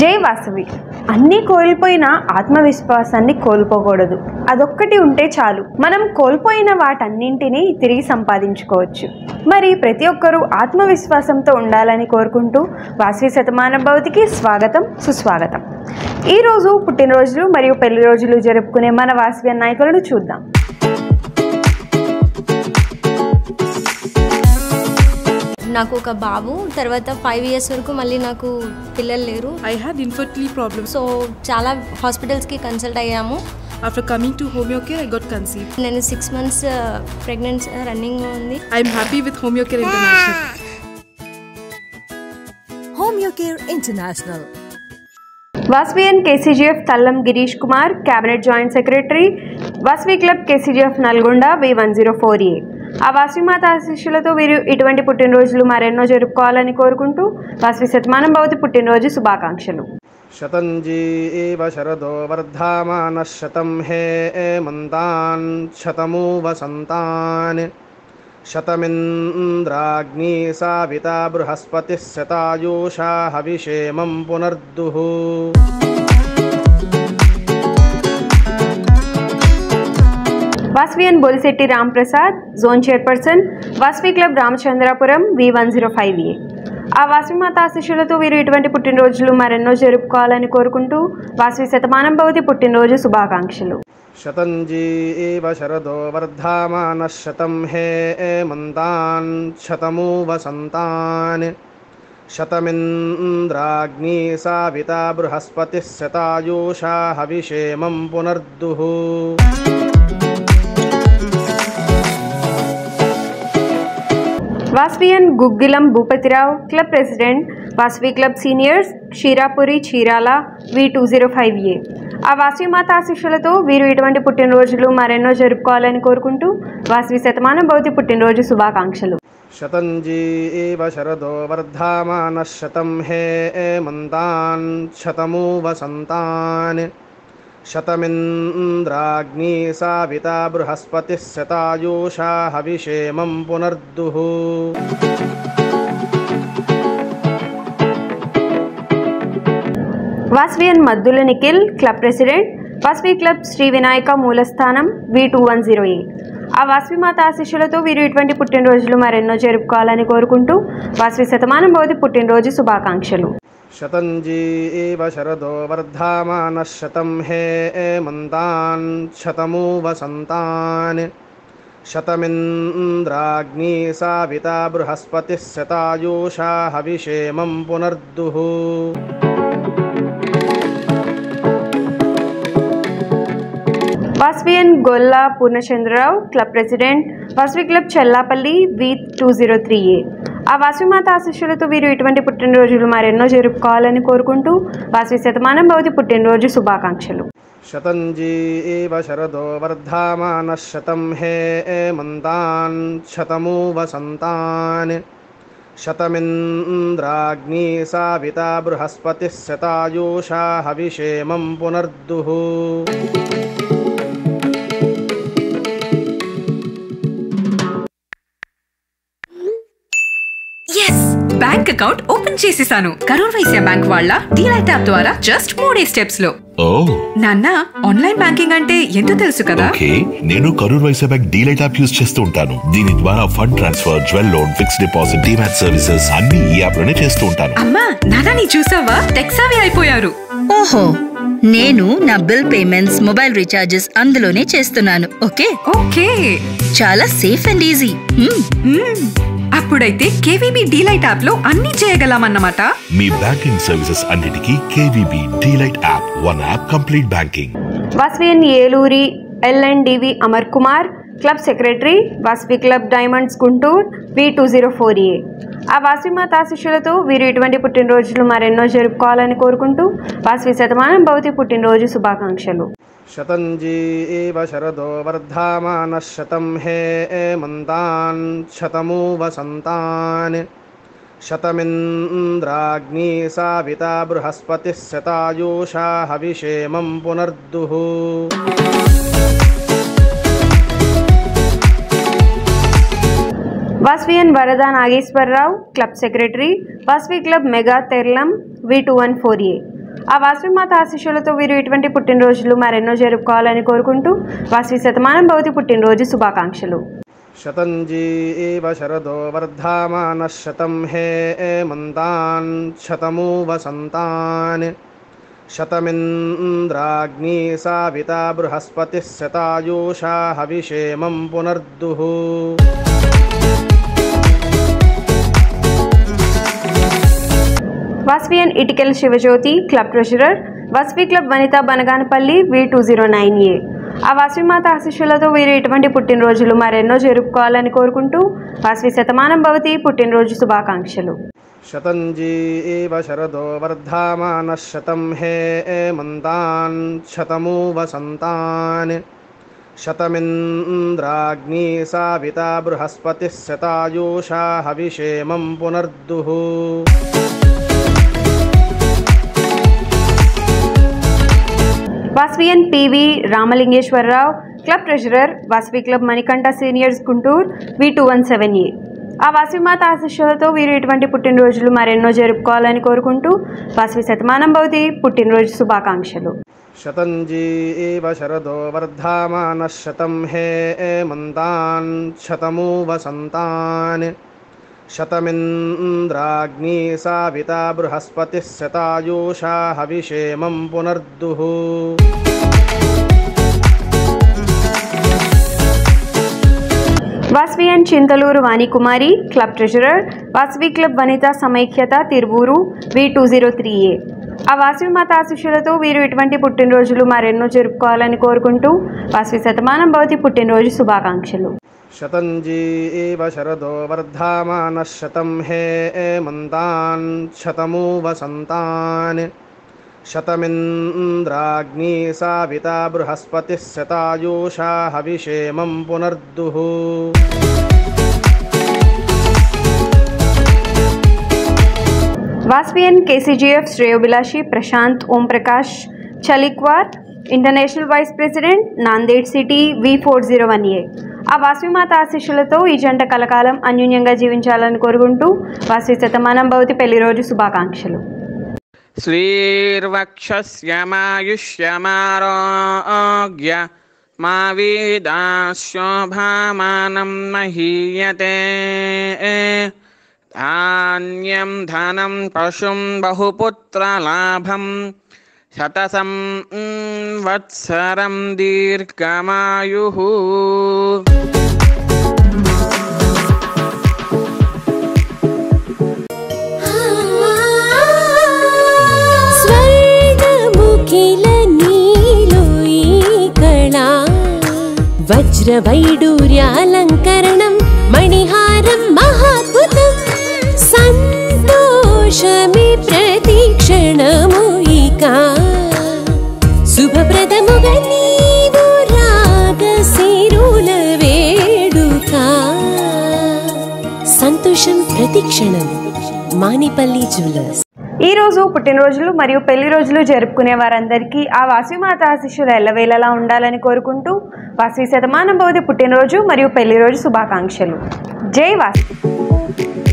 జై వాసవి అన్నీ కోల్పోయిన ఆత్మవిశ్వాసాన్ని కోల్పోకూడదు అదొక్కటి ఉంటే చాలు మనం కోల్పోయిన వాటన్నింటినీ తిరిగి సంపాదించుకోవచ్చు మరి ప్రతి ఒక్కరూ ఆత్మవిశ్వాసంతో ఉండాలని కోరుకుంటూ వాసవి శతమాన భవతికి స్వాగతం సుస్వాగతం ఈరోజు పుట్టినరోజులు మరియు పెళ్లి రోజులు జరుపుకునే మన వాసవి నాయకులను చూద్దాం నాకు ఒక బాబు తర్వాత ఫైవ్ ఇయర్స్ వరకు మళ్ళీ నాకు పిల్లలు లేరు I had infertility problems. So చాలా హాస్పిటల్స్కి కన్సల్ట్ అయ్యాము After coming to Homeocare, I got conceived. నేను సిక్స్ మంత్స్ ప్రెగ్నెన్సీ రన్నింగ్ ఉంది I'm happy with Homeocare International. Homeocare International. Vasavian KCGF Tallam Girish Kumar cabinet joint secretary Vasavi club KCGF Nalgonda V one zero four A ఆ వాస్విమాత ఆశీస్సులతో వీరు ఇటువంటి పుట్టినరోజులు మరెన్నో జరుపుకోవాలని కోరుకుంటూ వాస్వి శతమానం భవతి పుట్టినరోజు శుభాకాంక్షలు शतञ्जी एव शरदो वर्धामानः शतं हे एमन्तान् शतमु वसन्तान् शतमिन्द्राग्नी साविता बृहस्पतिः शतायुषा हविषेमं पुनर्दुः Vasavian Bolisetti Ram Prasad zone chairperson Vasavi club Ramachandrapuram V one zero five A ఆ వాస్విమాత ఆశీస్సులతో వీరు ఇటువంటి పుట్టినరోజులు మరెన్నో జరుపుకోవాలని కోరుకుంటూ వాస్వి శతమానం భవతి పుట్టినరోజు శుభాకాంక్షలు शतञ्जी एव शरदो वर्धामानः शतं हे एमन्तान् शतमु वसन्तान् शतमिन्द्राग्नी साविता बृहस्पतिः शतायुषा हविषेमं पुनर्दुः Vasavian Guggilam Bhupathirao club president Vasavi club seniors Ksheerapuri Chirala V two zero five A ఆ వాస్విమాత ఆశీస్సులతో వీరు ఇటువంటి పుట్టినరోజులు మరెన్నో జరుపుకోవాలని కోరుకుంటూ వాస్వి శతమానం భవతి పుట్టినరోజు శుభాకాంక్షలు शतञ्जी एव शरदो वर्धामानः शतं हे एमन्तान् शतमु वसन्तान् शतमिन्द्राग्नी साविता बृहस्पतिः शतायुषा हविषेमं पुनर्दुः Vasavian Maddula Nikhil club president Vasavi club Shri Vinayaka Mulasthanam V two one zero A ఆ వాస్విమాత ఆశీస్సులతో వీరు ఇటువంటి పుట్టినరోజులు మరెన్నో జరుపుకోవాలని కోరుకుంటూ వాస్వి శతమానం భవతి పుట్టినరోజు శుభాకాంక్షలు शतञ्जी एव शरदो वर्धामानः शतं हे एमन्तान् शतमु वसन्तान् शतमिन्द्राग्नी साविता बृहस्पतिः शतायुषा हविषेमं पुनर्दुः Vasavian Golla Purnachandrarao club president Vasavi club Chellapalli V two zero three A ఆ వాస్విమాత ఆశీస్సులతో వీరు ఇటువంటి పుట్టినరోజులు మరెన్నో జరుపుకోవాలని కోరుకుంటూ వాస్వి శతమానం భవతి పుట్టినరోజు శుభాకాంక్షలు शतञ्जी एव शरदो वर्धामानः शतं हे एमन्तान् शतमु वसन्तान् शतमिन्द्राग्नी साविता बृहस्पतिः शतायुषा हविषेमं पुनर्दुः ఎస్ బ్యాంక్ అకౌంట్ ఓపెన్ చేసేసాను కరూర్ వైశ్య బ్యాంక్ వాళ్ళ డీలైట్ యాప్ ద్వారా జస్ట్ మూడే స్టెప్స్ లో ఓ నాన్న ఆన్లైన్ బ్యాంకింగ్ అంటే ఎంతో తెలుసు కదా ఓకే నేను Karur Vysya bank DLite app use చేస్తూ ఉంటాను దీని ద్వారా fund transfer jewel loan fixed deposit demat services అన్ని ఈ యాప్ లోనే చేస్తూ ఉంటాను అమ్మా నాన్న నీ చూసావా టెక్సావి అయిపోయారు ఓహో నేను నా బిల్ పేమెంట్స్ మొబైల్ రీఛార్జెస్ అందులోనే చేస్తున్నాను ఓకే ఓకే చాలా safe and easy hmm. Hmm. అప్పుడైతే కేవీబీ డీలైట్ యాప్ లో అన్ని చేయగలమన్నమాట మీ బ్యాంకింగ్ సర్వీసెస్ అన్నిటికీ KVB DLite app one app complete banking Vasavian Eluri LNDV Amar Kumar club secretary Vasavi club diamonds Guntur V two zero four A ఆ వాస్విమాత ఆశీస్సులతో వీరు ఇటువంటి పుట్టినరోజులు మరెన్నో జరుపుకోవాలని కోరుకుంటూ వాస్వి శతమానం భవతి పుట్టినరోజు శుభాకాంక్షలు शतञ्जी एव शरदो वर्धामानः शतं हे एमन्तान् शतमु वसन्तान् शतमिन्द्राग्नी साविता बृहस्पतिः शतायुषा हविषेमं पुनर्दुः Vasavian Varada Nageswararao club secretary Vasavi club mega Terlam V two one four A ఆ వాసవిమాత ఆశీస్సులతో వీరు ఇటువంటి పుట్టినరోజులు మరెన్నో జరుపుకోవాలని కోరుకుంటూ వాసవి శతమానం భవతి పుట్టినరోజు శుభాకాంక్షలు शतञ्जीव शरदो वर्धामानः शतं हे मन्तान् शतमु वसन्तान् शतमिन्द्राग्नी साविता बृहस्पतिः शतायुषा हविषेमं पुनर्दुः Vasavian Itikel Sivajyothi club treasurer Vasavi club Vanitha Banaganapalli V two zero nine A ఆ వాస్విమాత ఆశీస్సులతో వీరు ఇటువంటి పుట్టినరోజులు మరెన్నో జరుపుకోవాలని కోరుకుంటూ వాస్వి శతమానం భవతి పుట్టినరోజు శుభాకాంక్షలు शतञ्जीव शरदो वर्धामानः शतं हे मन्तान् शतमु वसन्तान् शतमिन्द्राग्नी साविता बृहस्पतिः शतायुषा हविषेमं पुनर्दुः Vasavian PV Ramalingeswararao club treasurer Vasavi club Manikanta seniors Guntur V two one seven A ఆ వాస్విమాత ఆశీస్సులతో వీరు ఇటువంటి పుట్టినరోజులు మరెన్నో జరుపుకోవాలని కోరుకుంటూ వాస్వి శతమానం భవతి పుట్టినరోజు శుభాకాంక్షలు शतञ्जीव शरदो वर्धामानः शतं हे मन्तान् शतमु वसन्तान् शतमिन्द्राग्नी साविता बृहस्पतिः शतायुषा हविषेमं पुनर्दुः Vasavian Chintaluru Vanikumari club treasurer Vasavi club Vanitha Samaikyata Tiruvuru V two zero three A ఆ వాసవి మాత ఆశీస్సులతో వీరు ఇటువంటి పుట్టినరోజులు మరెన్నో జరుపుకోవాలని కోరుకుంటూ వాసవి శతమానం భవతి పుట్టినరోజు శుభాకాంక్షలు शतञ्जीव शरदो वर्धामानः शतं हे मन्तान् शतमु वसन्तान् शतमिन्द्राग्नी साविता बृहस्पतिः शतायुषा हविषेमं पुनर्दुः వాస్వియన్ కేసీజీఎఫ్ శ్రేయోభిలాషి Prashant Om Prakash Chalikwar international vice president Nanded city V four zero one A ఆ వాసవిమాత ఆశీస్సులతో ఈ జంట కలకాలం అన్యూన్యంగా జీవించాలని కోరుకుంటూ వాసవి శతమానం భవతి పెళ్లి రోజు శుభాకాంక్షలు श्रीर्वक्षस्यमायुष्यमारोग्य मा वेदाशोभामानं महीयते धान्यं धनं पशुं बहुपुत्रलाभं शतसं mm, वत्सरं दीर्घमायुः స్వర్ణముఖిల నీలో ఈ కళా వజ్రవైడూర్యాలంకరణం మణిహారం మహాద్భుతం సంతోషమి ప్రతిక్షణము ఇక శుభప్రదముగా నీవు రాగశిరుల వేడుక సంతోషం ప్రతిక్షణం మానిపల్లి జ్యువెలర్స్ ఈ రోజు పుట్టినరోజులు మరియు పెళ్లి రోజులు జరుపుకునే వారందరికీ ఆ వాసవిమాత ఆశీస్సులు ఎల్లవేళలా ఉండాలని కోరుకుంటూ వాసవి శతమానం భవతి పుట్టినరోజు మరియు పెళ్లి రోజు శుభాకాంక్షలు జై వాసవి